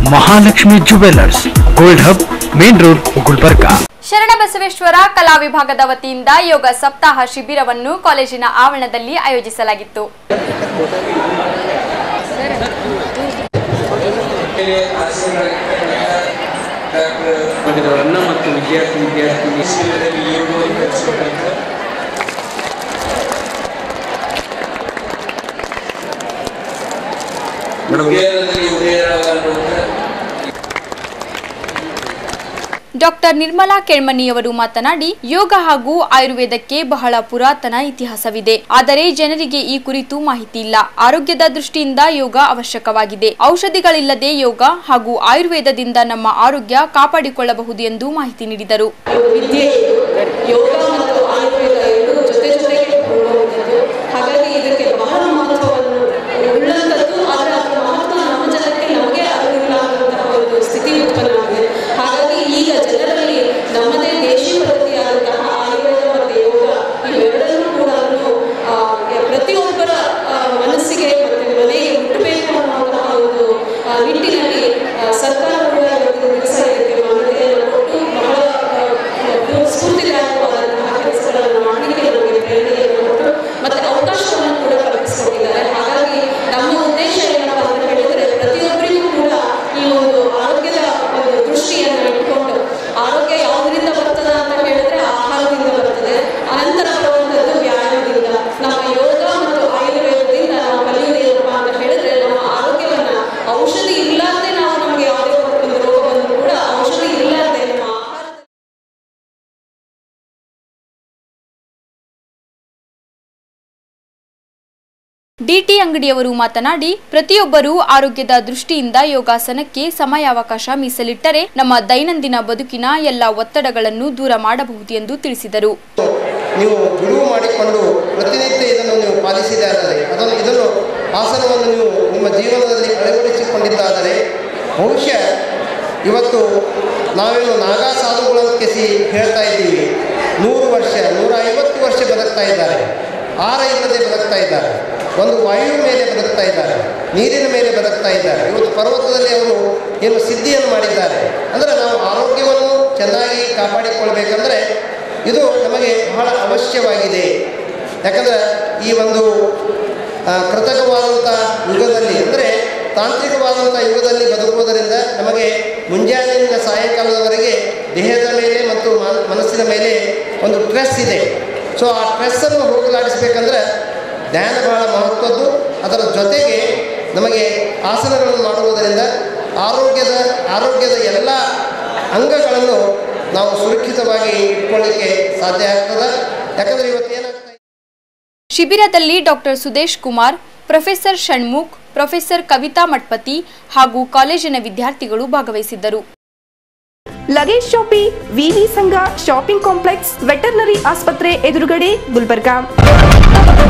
Mahalakshmi jewellers gold hub main road Gulbarga Sharanabasaveshwara ಕಲಾ ವಿಭಾಗದ ವತಿಯಿಂದ ಯೋಗ ಸಪ್ತಾಹ ಶಿಬಿರವನ್ನು ಕಾಲೇಜಿನ ಆವರಣದಲ್ಲಿ ಆಯೋಜಿಸಲಾಗಿತ್ತು ಭಾಗದವರನ್ನ ಮತ್ತು ವಿದ್ಯಾರ್ಥಿ ವಿದ್ಯಾರ್ಥಿ ನಿಶ್ಚಯದಲ್ಲಿ ಯೋಗವನ್ನು ಕಲಿಸಬೇಕಂತ ಉದಯದಲ್ಲಿ ಉದಯರಾಗಲು ಡಾಕ್ಟರ್ ನಿರ್ಮಲಾ ಕೆಳ್ಮನಿಯವರು ಮಾತನಾಡಿ ಯೋಗ ಹಾಗೂ ಆಯುರ್ವೇದಕ್ಕೆ ಬಹಳ ಪುರಾತನ ಇತಿಹಾಸವಿದೆ ಆದರೆ ಜನರಿಗೆ ಈ ಕುರಿತು ಮಾಹಿತಿ ಇಲ್ಲ ಆರೋಗ್ಯದ ದೃಷ್ಟಿಯಿಂದ ಯೋಗ ಅವಶ್ಯಕವಾಗಿದೆ ಔಷಧಿಗಳಿಲ್ಲದೆ ಯೋಗ ಹಾಗೂ ಆಯುರ್ವೇದದಿಂದ ನಮ್ಮ ಆರೋಗ್ಯ ಕಾಪಾಡಿಕೊಳ್ಳಬಹುದು ಎಂದು ಮಾಹಿತಿ ನೀಡಿದರು ವಿದ್ಯೆ ಯೋಗ ಮತ್ತು ಆಯುರ್ವೇದ ಎರಡೂ ಜೊತೆ ಜೊತೆಗೆ ಹೋಗುವಂಥದ್ದು ಹಾಗಾಗಿ ಇದಕ್ಕೆ ಬಹಳ ಮಹತ್ವವನ್ನು ಉಳ್ಳಂಥದ್ದು ಆದರೆ ಅದರ ಮಹತ್ವ ನಮ್ಮ ಜನಕ್ಕೆ ನಮಗೆ ಅರಿವಿಲ್ಲಾಗುವಂತಹ ಒಂದು ಸ್ಥಿತಿ ಉತ್ಪನ್ನವಾಗಿದೆ ಹಾಗಾಗಿ ಈಗ ಜನರಲ್ಲಿ ನಮ್ಮದೇ ದೇಶಿ ಪದ್ಧತಿಯಾದಂತಹ ಆಯುರ್ವೇದ ಮತ್ತು ಯೋಗ ಇವೆರಡನ್ನೂ ಕೂಡ ಆ, ಪ್ರತಿಯೊಬ್ಬರ ಆ, ಮನಸ್ಸಿಗೆ ಮತ್ತು ಮನೆಗೆ ಮುಟ್ಟಬೇಕು ಅನ್ನುವಂತಹ ಒಂದು ಆ, ನಿಟ್ಟಿನಲ್ಲಿ ಆ, ಸರ್ಕಾರ ಕೂಡ ಇವತ್ತಿನ ದಿವಸ ಇದಕ್ಕೆ ಮಾನ್ಯತೆಯನ್ನು ಕೊಟ್ಟು ಬಹಳ ಆ, ಸ್ಫೂರ್ತಿದಾಯಕವಾದಂತಹ ಕೆಲಸಗಳನ್ನು ಮಾಡಲಿಕ್ಕೆ ನಮಗೆ ಪ್ರೇರಣೆಯನ್ನು ಕೊಟ್ಟು ಮತ್ತೆ ಅವಕಾಶವನ್ನು ಕೂಡ ಕಲ್ಪಿಸಿಕೊಟ್ಟಿದ್ದಾರೆ ಹಾಗಾಗಿ ನಮ್ಮ ಉದ್ದೇಶ ಏನಪ್ಪ ಅಂತ ಹೇಳಿದ್ರೆ ಪ್ರತಿಯೊಬ್ಬರಿಗೂ ಕೂಡ ಈ ಒಂದು ಆರೋಗ್ಯದ ಒಂದು ದೃಷ್ಟಿಯನ್ನು ಇಟ್ಕೊಂಡು ಆರೋಗ್ಯ ಯಾವುದರಿಂದ ಬರ್ತದ ಅಂತ ಹೇಳಿದ್ರೆ ಆಹಾರದಿಂದ ಬರ್ತದೆ ಅನಂತರ ಬರುವಂಥದ್ದು ವ್ಯಾಯಾಮದಿಂದ ನಮ್ಮ ಯೋಗ ಮತ್ತು ಆಯುರ್ವೇದದಿಂದ ನಾವು ಕಲಿಯುವುದು ಏನಪ್ಪ ಅಂತ ಹೇಳಿದ್ರೆ ನಮ್ಮ ಆರೋಗ್ಯವನ್ನ ಔಷಧಿ ಇಲ್ಲಾರ್ದೆ ನಾವು ನಮಗೆ ಯಾವುದೇ ಒಂದು ರೋಗ ಬಂದರೂ ಕೂಡ ಔಷಧಿ ಇಲ್ಲಾರ್ದೆ ನಮ್ಮ ಆಹಾರ ಡಿಟಿ ಅಂಗಡಿಯವರು ಮಾತನಾಡಿ ಪ್ರತಿಯೊಬ್ಬರೂ ಆರೋಗ್ಯದ ದೃಷ್ಟಿಯಿಂದ ಯೋಗಾಸನಕ್ಕೆ ಸಮಯಾವಕಾಶ ಮೀಸಲಿಟ್ಟರೆ ನಮ್ಮ ದೈನಂದಿನ ಬದುಕಿನ ಎಲ್ಲ ಒತ್ತಡಗಳನ್ನು ದೂರ ಮಾಡಬಹುದು ಎಂದು ತಿಳಿಸಿದರು ನೀವು ಬಿಡುವು ಮಾಡಿಕೊಂಡು ಪ್ರತಿನಿತ್ಯ ಇದನ್ನು ನೀವು ಪಾಲಿಸಿದಾದರೆ ಅದನ್ನು ಇದನ್ನು ಆಸನವನ್ನು ನೀವು ನಿಮ್ಮ ಜೀವನದಲ್ಲಿ ಅಳವಡಿಸಿಕೊಂಡಿದ್ದಾದರೆ ಬಹುಶಃ ಇವತ್ತು ನಾವೇನು ನಾಗಾ ಸಾಧುಗಳಂತೆ ಸಿ ಹೇಳ್ತಾ ಇದ್ದೀವಿ ನೂರು ವರ್ಷ ನೂರ ಐವತ್ತು ವರ್ಷ ಬದುಕ್ತಾ ಇದ್ದಾರೆ ಆಹಾರ ಇಲ್ಲದೆ ಬದುಕ್ತಾ ಇದ್ದಾರೆ ಒಂದು ವಾಯು ಮೇಲೆ ಬದುಕ್ತಾ ಇದ್ದಾರೆ ನೀರಿನ ಮೇಲೆ ಬದುಕ್ತಾ ಇದ್ದಾರೆ ಇವತ್ತು ಪರ್ವತದಲ್ಲಿ ಅವರು ಏನು ಸಿದ್ಧಿಯನ್ನು ಮಾಡಿದ್ದಾರೆ ಅಂದರೆ ನಾವು ಆರೋಗ್ಯವನ್ನು ಚೆನ್ನಾಗಿ ಕಾಪಾಡಿಕೊಳ್ಬೇಕಂದ್ರೆ ಇದು ನಮಗೆ ಬಹಳ ಅವಶ್ಯವಾಗಿದೆ ಯಾಕಂದರೆ ಈ ಒಂದು ಆ, ಕೃತಕವಾದಂಥ ಯುಗದಲ್ಲಿ ಅಂದರೆ ತಾಂತ್ರಿಕವಾದಂಥ ಯುಗದಲ್ಲಿ ಬದುಕುವುದರಿಂದ ನಮಗೆ ಮುಂಜಾನೆಯಿಂದ ಸಾಯಂಕಾಲದವರೆಗೆ ದೇಹದ ಮೇಲೆ ಮತ್ತು ಮನ- ಮನಸ್ಸಿನ ಮೇಲೆ ಒಂದು ಸ್ಟ್ರೆಸ್ ಇದೆ ಸೊ ಆ ಸ್ಟ್ರೆಸ್ಸನ್ನು ಹೋಗಲಾಡಿಸಬೇಕಂದ್ರೆ ಧ್ಯಾನ ಬಹಳ ಮಹತ್ವದ್ದು ಅದರ ಜೊತೆಗೆ ನಮಗೆ ಆಸನಗಳನ್ನು ಮಾಡುವುದರಿಂದ ಆರೋಗ್ಯದ ಆರೋಗ್ಯದ ಎಲ್ಲ ಅಂಗಗಳನ್ನು ನಾವು ಸುರಕ್ಷಿತವಾಗಿ ಇಟ್ಕೊಳ್ಳಿಕ್ಕೆ ಸಾಧ್ಯ ಆಗ್ತದೆ ಯಾಕಂದರೆ ಇವತ್ತು ಏನಾಗ್ತಾ ಇದೆ ಶಿಬಿರದಲ್ಲಿ doctor Sudesh Kumar professor Shanmukh professor Kavita Mathapati ಹಾಗೂ ಕಾಲೇಜಿನ ವಿದ್ಯಾರ್ಥಿಗಳು ಭಾಗವಹಿಸಿದ್ದರು ಲಗೇಜ್ ಶಾಪಿ ವಿವಿ ಸಂಘ ಶಾಪಿಂಗ್ ಕಾಂಪ್ಲೆಕ್ಸ್ ವೆಟರ್ನರಿ ಆಸ್ಪತ್ರೆ ಎದುರುಗಡೆ ಗುಲ್ಬರ್ಗಾ